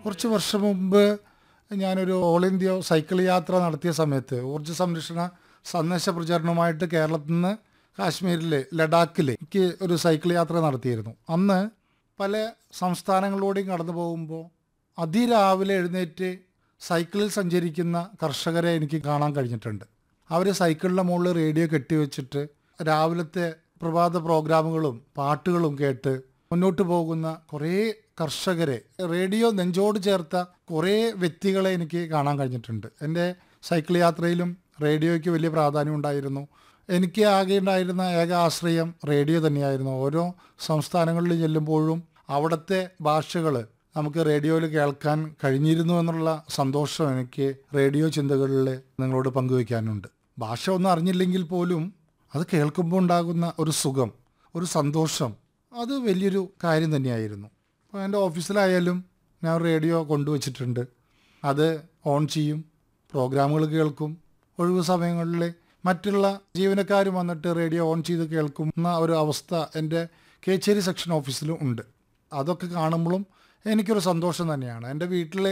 കുറച്ച് വർഷം മുമ്പ് ഞാനൊരു ഓൾ ഇന്ത്യ സൈക്കിൾ യാത്ര നടത്തിയ സമയത്ത് ഊർജ്ജ സംരക്ഷണ സന്ദേശ പ്രചരണവുമായിട്ട് കേരളത്തിൽ നിന്ന് കാശ്മീരിലെ ലഡാക്കിൽ എനിക്ക് ഒരു സൈക്കിൾ യാത്ര നടത്തിയിരുന്നു അന്ന് പല സംസ്ഥാനങ്ങളിലൂടെയും കടന്നു പോകുമ്പോൾ അതിരാവിലെ എഴുന്നേറ്റ് സൈക്കിളിൽ സഞ്ചരിക്കുന്ന കർഷകരെ എനിക്ക് കാണാൻ കഴിഞ്ഞിട്ടുണ്ട് അവർ സൈക്കിളിൻ്റെ മുകളിൽ റേഡിയോ കെട്ടിവെച്ചിട്ട് രാവിലത്തെ പ്രഭാത പ്രോഗ്രാമുകളും പാട്ടുകളും കേട്ട് മുന്നോട്ട് പോകുന്ന കുറേ കർഷകരെ റേഡിയോ നെഞ്ചോട് ചേർത്ത കുറേ വ്യക്തികളെ എനിക്ക് കാണാൻ കഴിഞ്ഞിട്ടുണ്ട് എൻ്റെ സൈക്കിൾ യാത്രയിലും റേഡിയോയ്ക്ക് വലിയ പ്രാധാന്യം ഉണ്ടായിരുന്നു എനിക്ക് ആകെ ഉണ്ടായിരുന്ന ഏക ആശ്രയം റേഡിയോ തന്നെയായിരുന്നു ഓരോ സംസ്ഥാനങ്ങളിൽ ചെല്ലുമ്പോഴും അവിടുത്തെ ഭാഷകൾ നമുക്ക് റേഡിയോയിൽ കേൾക്കാൻ കഴിഞ്ഞിരുന്നു എന്നുള്ള സന്തോഷം എനിക്ക് റേഡിയോ ചിന്തകളിൽ നിങ്ങളോട് പങ്കുവയ്ക്കാനുണ്ട് ഭാഷ ഒന്നും അറിഞ്ഞില്ലെങ്കിൽ പോലും അത് കേൾക്കുമ്പോൾ ഉണ്ടാകുന്ന ഒരു സുഖം ഒരു സന്തോഷം അത് വലിയൊരു കാര്യം തന്നെയായിരുന്നു അപ്പോൾ എൻ്റെ ഓഫീസിലായാലും ഞാൻ റേഡിയോ കൊണ്ടുവച്ചിട്ടുണ്ട് അത് ഓൺ ചെയ്യും പ്രോഗ്രാമുകൾ കേൾക്കും ഒഴിവ് സമയങ്ങളിൽ മറ്റുള്ള ജീവനക്കാർ വന്നിട്ട് റേഡിയോ ഓൺ ചെയ്ത് കേൾക്കുന്ന ഒരു അവസ്ഥ എൻ്റെ കേച്ചേരി സെക്ഷൻ ഓഫീസിലും ഉണ്ട് അതൊക്കെ കാണുമ്പോഴും എനിക്കൊരു സന്തോഷം തന്നെയാണ് എൻ്റെ വീട്ടിലെ